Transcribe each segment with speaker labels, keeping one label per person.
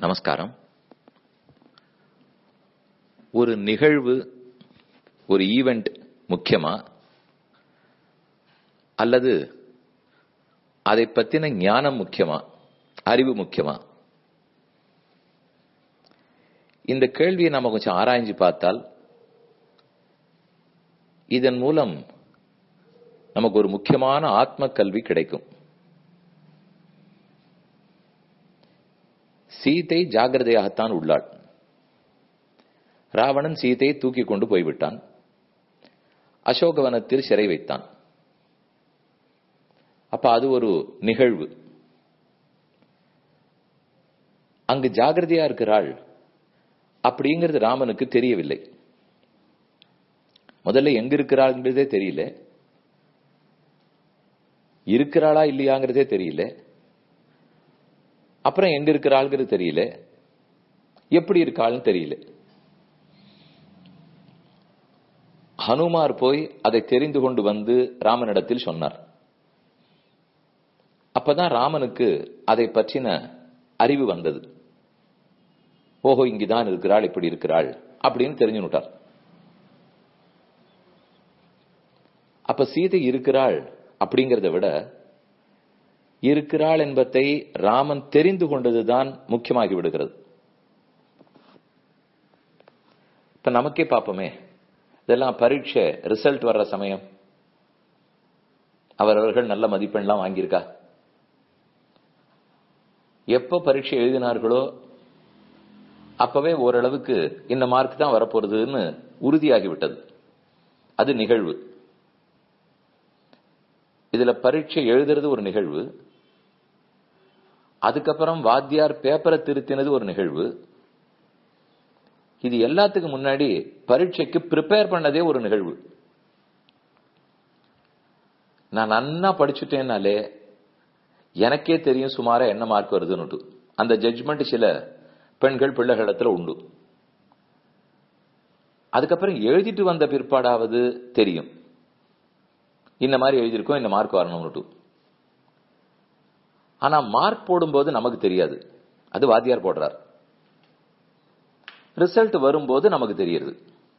Speaker 1: நமஸ்காரம் ஒரு நிகழ்வு ஒரு ஈவெண்ட் முக்கியமா அல்லது அதை பத்தின ஞானம் முக்கியமா அறிவு முக்கியமா இந்த கேள்வியை நாம கொஞ்சம் ஆராய்ஞ்சு பார்த்தால் இதன் மூலம் நமக்கு ஒரு முக்கியமான ஆத்ம கல்வி கிடைக்கும் சீதை ஜாகிரதையாகத்தான் உள்ளாள் ராவணன் சீதையை தூக்கி கொண்டு போய்விட்டான் அசோகவனத்தில் சிறை வைத்தான் அப்ப அது ஒரு நிகழ்வு அங்கு ஜாகிரதையா இருக்கிறாள் அப்படிங்கிறது ராமனுக்கு தெரியவில்லை முதல்ல எங்க இருக்கிறாள்ங்கிறதே தெரியல இருக்கிறாளா இல்லையாங்கிறதே தெரியல அப்புறம் எங்க இருக்கிறாள்ங்கிறது தெரியல எப்படி இருக்காள்னு தெரியல ஹனுமார் போய் அதை தெரிந்து கொண்டு வந்து ராமனிடத்தில் சொன்னார் அப்பதான் ராமனுக்கு அதை பற்றின அறிவு வந்தது ஓஹோ இங்குதான் இருக்கிறாள் இப்படி இருக்கிறாள் அப்படின்னு தெரிஞ்சு விட்டார் அப்ப சீதை இருக்கிறாள் அப்படிங்கிறத விட இருக்கிறாள் என்பதை ராமன் தெரிந்து கொண்டதுதான் முக்கியமாகி விடுகிறது இப்ப நமக்கே பார்ப்போமே இதெல்லாம் பரீட்சை ரிசல்ட் வர்ற சமயம் அவரவர்கள் நல்ல மதிப்பெண்லாம் வாங்கியிருக்கா எப்ப பரீட்சை எழுதினார்களோ அப்பவே ஓரளவுக்கு இந்த மார்க் தான் வரப்போறதுன்னு உறுதியாகிவிட்டது அது நிகழ்வு இதுல பரீட்சை எழுதுறது ஒரு நிகழ்வு அதுக்கப்புறம் வாத்தியார் பேப்பரை திருத்தினது ஒரு நிகழ்வு இது எல்லாத்துக்கும் முன்னாடி பரீட்சைக்கு ப்ரிப்பேர் பண்ணதே ஒரு நிகழ்வு நான் நன்னா படிச்சுட்டேன்னாலே எனக்கே தெரியும் சுமாரா என்ன மார்க் வருதுன்னு அந்த ஜட்ஜ்மெண்ட் சில பெண்கள் பிள்ளைகளிடத்துல உண்டு அதுக்கப்புறம் எழுதிட்டு வந்த பிற்பாடாவது தெரியும் இந்த மாதிரி எழுதியிருக்கோம் இந்த மார்க் வரணும்னு ஆனா மார்க் போடும்போது நமக்கு தெரியாது அது வாத்தியார் போடுறார் ரிசல்ட் வரும்போது நமக்கு தெரியுது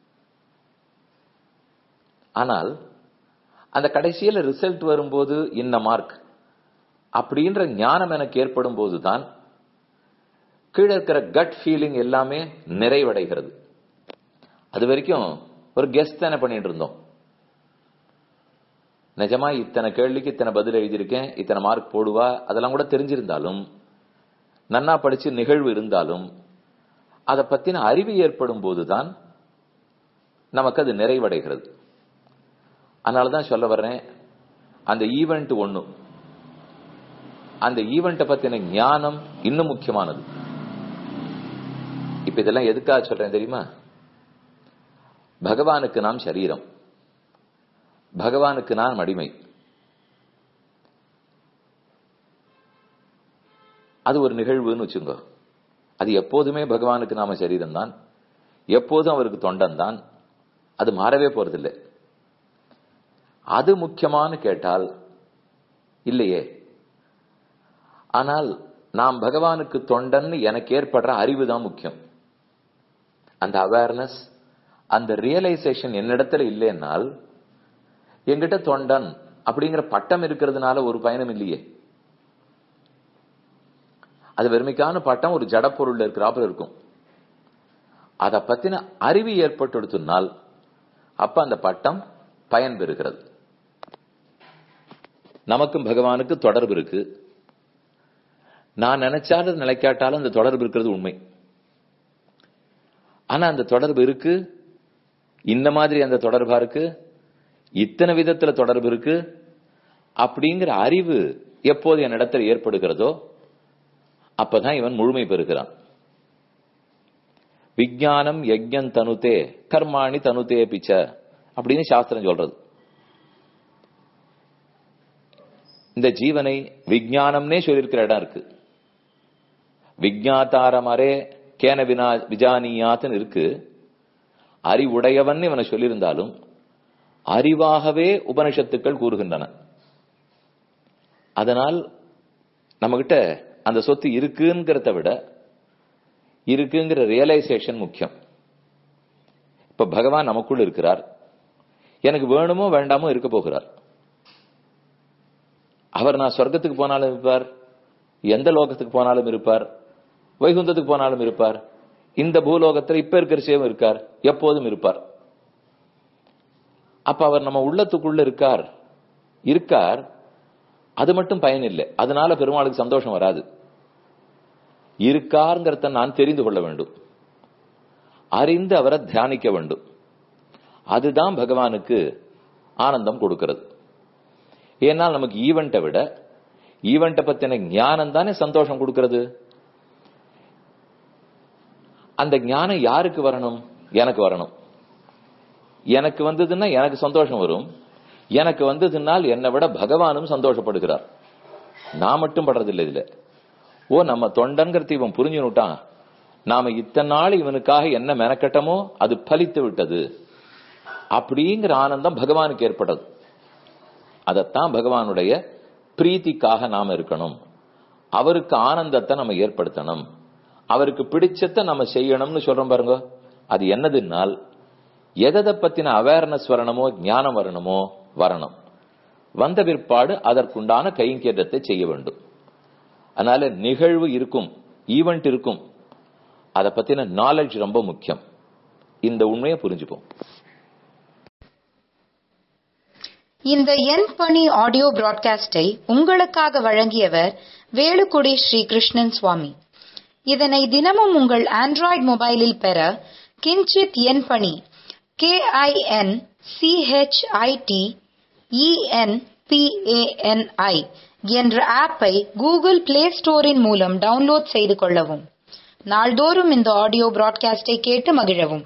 Speaker 1: ஆனால் அந்த கடைசியில் ரிசல்ட் வரும்போது இந்த மார்க் அப்படின்ற ஞானம் எனக்கு ஏற்படும் போதுதான் கீழே இருக்கிற கட் ஃபீலிங் எல்லாமே நிறைவடைகிறது அது வரைக்கும் ஒரு கெஸ்ட் தானே பண்ணிட்டு இருந்தோம் நிஜமா இத்தனை கேள்விக்கு இத்தனை பதில் எழுதியிருக்கேன் இத்தனை மார்க் போடுவா அதெல்லாம் கூட தெரிஞ்சிருந்தாலும் நன்னா படிச்சு நிகழ்வு இருந்தாலும் அதை பத்தின அறிவு ஏற்படும் போதுதான் நமக்கு அது நிறைவடைகிறது அதனாலதான் சொல்ல வர்றேன் அந்த ஈவெண்ட் ஒண்ணு அந்த ஈவெண்ட்டை பத்தின ஞானம் இன்னும் முக்கியமானது இப்ப இதெல்லாம் எதுக்காக சொல்றேன் தெரியுமா பகவானுக்கு நாம் சரீரம் பகவானுக்கு நான் அடிமை அது ஒரு நிகழ்வுன்னு வச்சுங்க அது எப்போதுமே பகவானுக்கு நாம சரீரம் தான் எப்போதும் அவருக்கு தொண்டன் தான் அது மாறவே போறதில்லை அது முக்கியமானு கேட்டால் இல்லையே ஆனால் நாம் பகவானுக்கு தொண்டன் எனக்கு ஏற்படுற அறிவு தான் முக்கியம் அந்த அவேர்னஸ் அந்த ரியலைசேஷன் என்னிடத்துல இல்லைன்னால் எங்கிட்ட தொண்டன் அப்படிங்கிற பட்டம் இருக்கிறதுனால ஒரு பயணம் இல்லையே அது வெறுமைக்கான பட்டம் ஒரு ஜடப்பொருள் இருக்கிறாப்புல இருக்கும் அதை பத்தின அறிவு ஏற்பட்டுடுத்துனால் அப்ப அந்த பட்டம் பயன் பெறுகிறது நமக்கும் பகவானுக்கு தொடர்பு இருக்கு நான் நினைச்சாலும் நிலைக்காட்டாலும் அந்த தொடர்பு இருக்கிறது உண்மை ஆனா அந்த தொடர்பு இருக்கு இந்த மாதிரி அந்த தொடர்பா இருக்கு இத்தனை விதத்துல தொடர்பு இருக்கு அப்படிங்கிற அறிவு எப்போது என்னிடத்தில் ஏற்படுகிறதோ அப்பதான் இவன் முழுமை பெறுகிறான் விஜயானம் யஜ்யம் தனுதே கர்மாணி தனுதே பிச்ச அப்படின்னு சாஸ்திரம் சொல்றது இந்த ஜீவனை விஜயானம்னே சொல்லியிருக்கிற இடம் இருக்கு விஜாத்தாரமரே கேன வினா விஜானியாத்துன்னு இருக்கு அறிவுடையவன் இவனை சொல்லியிருந்தாலும் அறிவாகவே உபனிஷத்துக்கள் கூறுகின்றன அதனால் நம்மகிட்ட அந்த சொத்து இருக்குங்கிறத விட இருக்குங்கிற ரியலைசேஷன் முக்கியம் இப்ப பகவான் நமக்குள் இருக்கிறார் எனக்கு வேணுமோ வேண்டாமோ இருக்க போகிறார் அவர் நான் சொர்க்கத்துக்கு போனாலும் இருப்பார் எந்த லோகத்துக்கு போனாலும் இருப்பார் வைகுந்தத்துக்கு போனாலும் இருப்பார் இந்த பூலோகத்தில் இப்ப இருக்கிற சேவம் இருக்கார் எப்போதும் இருப்பார் அப்ப அவர் நம்ம உள்ளத்துக்குள்ள இருக்கார் இருக்கார் அது மட்டும் பயன் இல்லை அதனால பெருமாளுக்கு சந்தோஷம் வராது இருக்காருங்கிறத நான் தெரிந்து கொள்ள வேண்டும் அறிந்து அவரை தியானிக்க வேண்டும் அதுதான் பகவானுக்கு ஆனந்தம் கொடுக்கிறது ஏன்னால் நமக்கு ஈவெண்ட்டை விட ஈவெண்ட்டை பத்தின ஞானம் தானே சந்தோஷம் கொடுக்கிறது அந்த ஞானம் யாருக்கு வரணும் எனக்கு வரணும் எனக்கு வந்ததுன்னா எனக்கு சந்தோஷம் வரும் எனக்கு வந்ததுனால் என்னை விட பகவானும் சந்தோஷப்படுகிறார் நான் மட்டும் படுறதில்லை இதுல ஓ நம்ம தொண்டன்கிறது இவன் புரிஞ்சுனுட்டான் நாம இத்தனை நாள் இவனுக்காக என்ன மெனக்கட்டமோ அது பலித்து விட்டது அப்படிங்கிற ஆனந்தம் பகவானுக்கு ஏற்பட்டது அதத்தான் பகவானுடைய பிரீத்திக்காக நாம இருக்கணும் அவருக்கு ஆனந்தத்தை நம்ம ஏற்படுத்தணும் அவருக்கு பிடிச்சத்தை நம்ம செய்யணும்னு சொல்றோம் பாருங்க அது என்னதுன்னால் எதை பத்தின அவேர்னஸ் வரணுமோ ஞானம் வரணுமோ வரணும் வந்த பிற்பாடு அதற்குண்டான கைங்கேற்றத்தை செய்ய வேண்டும் அதனால நிகழ்வு இருக்கும் ஈவெண்ட் இருக்கும் அதை பத்தின நாலேஜ் ரொம்ப முக்கியம் இந்த உண்மையை புரிஞ்சுப்போம்
Speaker 2: இந்த என் பணி ஆடியோ பிராட்காஸ்டை உங்களுக்காக வழங்கியவர் வேலுக்குடி ஸ்ரீ கிருஷ்ணன் சுவாமி இதனை தினமும் உங்கள் ஆண்ட்ராய்டு மொபைலில் பெற கிஞ்சித் என் பணி கே ஐ என் சிஹெச்ஐடி இஎன்பிஏஎன்ஐ என்ற ஆப்பை கூகுள் பிளே ஸ்டோரின் மூலம் டவுன்லோட் செய்து கொள்ளவும் நாள்தோறும் இந்த ஆடியோ பிராட்காஸ்டை கேட்டு மகிழவும்